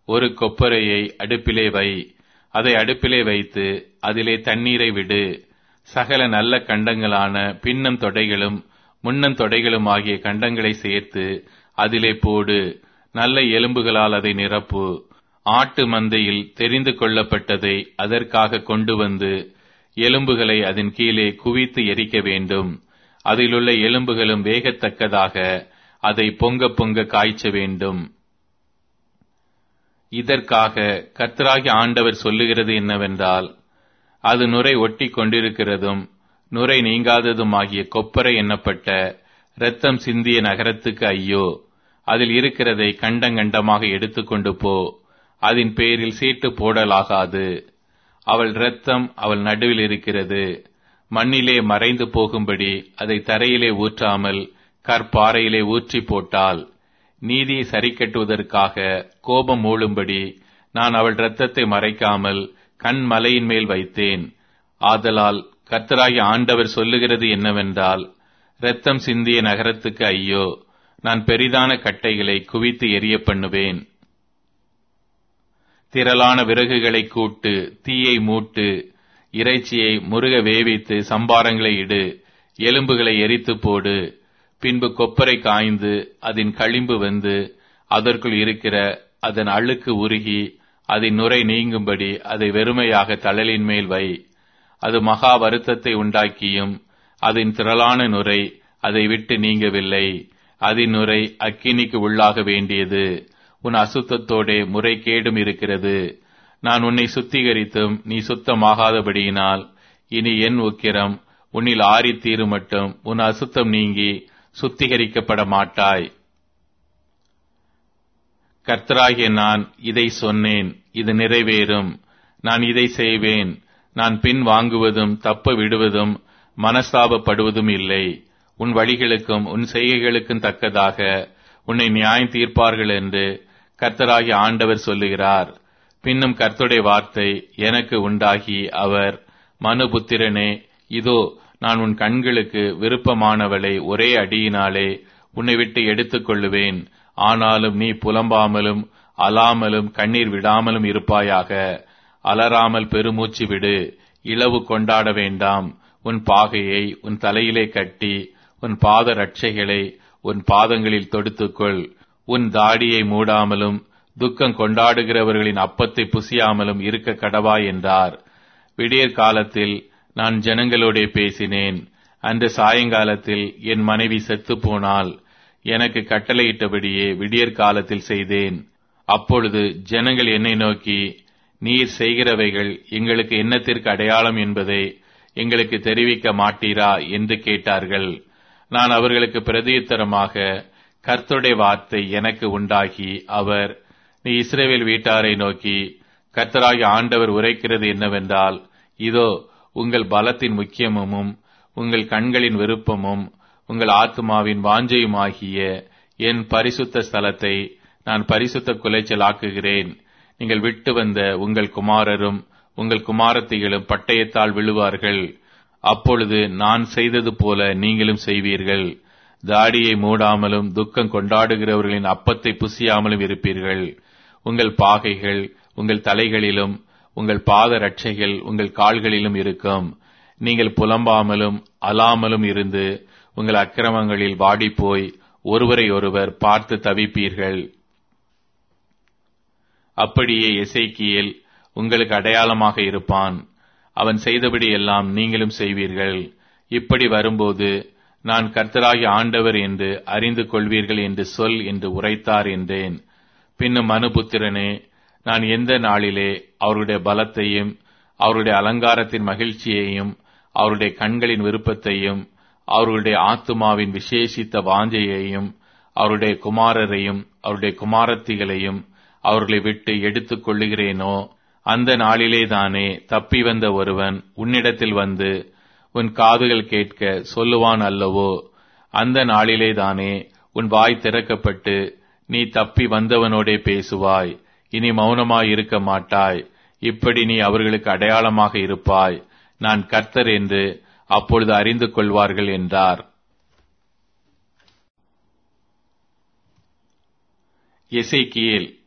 ஒரு கொப்பரையை அடுப்பிலே வை அதை அடுப்பிலே வைத்து அதிலே தண்ணீரை விடு சகல நல்ல கண்டங்களான பின்னம் தொடைகளும் முன்னம் தொடைகளும் ஆகிய கண்டங்களை சேர்த்து அதிலே போடு நல்ல எலும்புகளால் அதை நிரப்பு ஆட்டு மந்தையில் தெரிந்து கொள்ளப்பட்டதை அதற்காக கொண்டு வந்து எலும்புகளை அதன் கீழே குவித்து எரிக்க வேண்டும் அதிலுள்ள எலும்புகளும் வேகத்தக்கதாக அதை பொங்க பொங்க காய்ச்ச வேண்டும் இதற்காக கர்த்தராகி ஆண்டவர் சொல்லுகிறது என்னவென்றால் அது நுரை ஒட்டி கொண்டிருக்கிறதும் நுரை நீங்காததுமாகிய கொப்பரை எண்ணப்பட்ட இரத்தம் சிந்திய நகரத்துக்கு ஐயோ அதில் இருக்கிறதை கண்டங்கண்டமாக எடுத்துக்கொண்டு போ அதன் பேரில் சீட்டு போடலாகாது அவள் இரத்தம் அவள் நடுவில் இருக்கிறது மண்ணிலே மறைந்து போகும்படி அதை தரையிலே ஊற்றாமல் கற்பாறையிலே ஊற்றி போட்டால் நீதியை சரிக்கட்டுவதற்காக கோபம் மூழும்படி நான் அவள் இரத்தத்தை மறைக்காமல் கண் மலையின் மேல் வைத்தேன் ஆதலால் கர்த்தராகி ஆண்டவர் சொல்லுகிறது என்னவென்றால் இரத்தம் சிந்திய நகரத்துக்கு ஐயோ நான் பெரிதான கட்டைகளை குவித்து எரிய பண்ணுவேன் திரளான விறகுகளை கூட்டு தீயை மூட்டு இறைச்சியை முருக வேவித்து சம்பாரங்களை இடு எலும்புகளை எரித்து போடு பின்பு கொப்பரை காய்ந்து அதன் களிம்பு வந்து அதற்குள் இருக்கிற அதன் அழுக்கு உருகி அதன் நுரை நீங்கும்படி அதை வெறுமையாக தழலின் மேல் வை அது மகா வருத்தத்தை உண்டாக்கியும் அதன் திரளான நுரை அதை விட்டு நீங்கவில்லை அதன் நுரை அக்கினிக்கு உள்ளாக வேண்டியது உன் அசுத்தத்தோடே முறைகேடும் இருக்கிறது நான் உன்னை சுத்திகரித்தும் நீ சுத்தமாகாதபடியினால் இனி என் உக்கிரம் உன்னில் ஆறித்தீரு மட்டும் உன் அசுத்தம் நீங்கி சுத்திகரிக்கப்பட மாட்டாய் கர்த்தராகிய நான் இதை சொன்னேன் இது நிறைவேறும் நான் இதை செய்வேன் நான் பின் வாங்குவதும் தப்ப விடுவதும் மனஸ்தாபப்படுவதும் இல்லை உன் வழிகளுக்கும் உன் செய்கைகளுக்கும் தக்கதாக உன்னை நியாயம் தீர்ப்பார்கள் என்று கர்த்தராகி ஆண்டவர் சொல்லுகிறார் பின்னும் கர்த்தருடைய வார்த்தை எனக்கு உண்டாகி அவர் மனுபுத்திரனே இதோ நான் உன் கண்களுக்கு விருப்பமானவளை ஒரே அடியினாலே உன்னை விட்டு எடுத்துக் கொள்ளுவேன் ஆனாலும் நீ புலம்பாமலும் அலாமலும் கண்ணீர் விடாமலும் இருப்பாயாக அலறாமல் பெருமூச்சு விடு இளவு கொண்டாட வேண்டாம் உன் பாகையை உன் தலையிலே கட்டி உன் பாத ரட்சைகளை உன் பாதங்களில் தொடுத்துக்கொள் உன் தாடியை மூடாமலும் துக்கம் கொண்டாடுகிறவர்களின் அப்பத்தை புசியாமலும் இருக்க கடவா என்றார் விடியற் காலத்தில் நான் ஜனங்களோடே பேசினேன் அந்த சாயங்காலத்தில் என் மனைவி செத்து போனால் எனக்கு கட்டளையிட்டபடியே விடியற் காலத்தில் செய்தேன் அப்பொழுது ஜனங்கள் என்னை நோக்கி நீர் செய்கிறவைகள் எங்களுக்கு என்னத்திற்கு அடையாளம் என்பதை எங்களுக்கு தெரிவிக்க மாட்டீரா என்று கேட்டார்கள் நான் அவர்களுக்கு பிரதியுத்தரமாக கர்த்தருடைய வார்த்தை எனக்கு உண்டாகி அவர் நீ இஸ்ரேவேல் வீட்டாரை நோக்கி கர்த்தராகி ஆண்டவர் உரைக்கிறது என்னவென்றால் இதோ உங்கள் பலத்தின் முக்கியமும் உங்கள் கண்களின் விருப்பமும் உங்கள் ஆத்மாவின் வாஞ்சையுமாகிய என் பரிசுத்த ஸ்தலத்தை நான் பரிசுத்த குலைச்சலாக்குகிறேன் நீங்கள் விட்டு வந்த உங்கள் குமாரரும் உங்கள் குமாரத்திகளும் பட்டயத்தால் விழுவார்கள் அப்பொழுது நான் செய்தது போல நீங்களும் செய்வீர்கள் தாடியை மூடாமலும் துக்கம் கொண்டாடுகிறவர்களின் அப்பத்தை புசியாமலும் இருப்பீர்கள் உங்கள் பாகைகள் உங்கள் தலைகளிலும் உங்கள் பாத ரட்சைகள் உங்கள் கால்களிலும் இருக்கும் நீங்கள் புலம்பாமலும் அலாமலும் இருந்து உங்கள் அக்கிரமங்களில் வாடிப்போய் ஒருவரை ஒருவர் பார்த்து தவிப்பீர்கள் அப்படியே எசைக்கியல் உங்களுக்கு அடையாளமாக இருப்பான் அவன் செய்தபடி எல்லாம் நீங்களும் செய்வீர்கள் இப்படி வரும்போது நான் கர்த்தராகி ஆண்டவர் என்று அறிந்து கொள்வீர்கள் என்று சொல் என்று உரைத்தார் என்றேன் பின்னும் மனுபுத்திரனே நான் எந்த நாளிலே அவருடைய பலத்தையும் அவருடைய அலங்காரத்தின் மகிழ்ச்சியையும் அவருடைய கண்களின் விருப்பத்தையும் அவருடைய ஆத்துமாவின் விசேஷித்த வாஞ்சையையும் அவருடைய குமாரரையும் அவருடைய குமாரத்திகளையும் அவர்களை விட்டு எடுத்துக் கொள்ளுகிறேனோ அந்த நாளிலேதானே தப்பி வந்த ஒருவன் உன்னிடத்தில் வந்து உன் காதுகள் கேட்க சொல்லுவான் அல்லவோ அந்த நாளிலேதானே உன் வாய் திறக்கப்பட்டு நீ தப்பி வந்தவனோடே பேசுவாய் இனி மௌனமாய் இருக்க மாட்டாய் இப்படி நீ அவர்களுக்கு அடையாளமாக இருப்பாய் நான் கர்த்தர் என்று அப்பொழுது அறிந்து கொள்வார்கள் என்றார் எசேக்கியேல்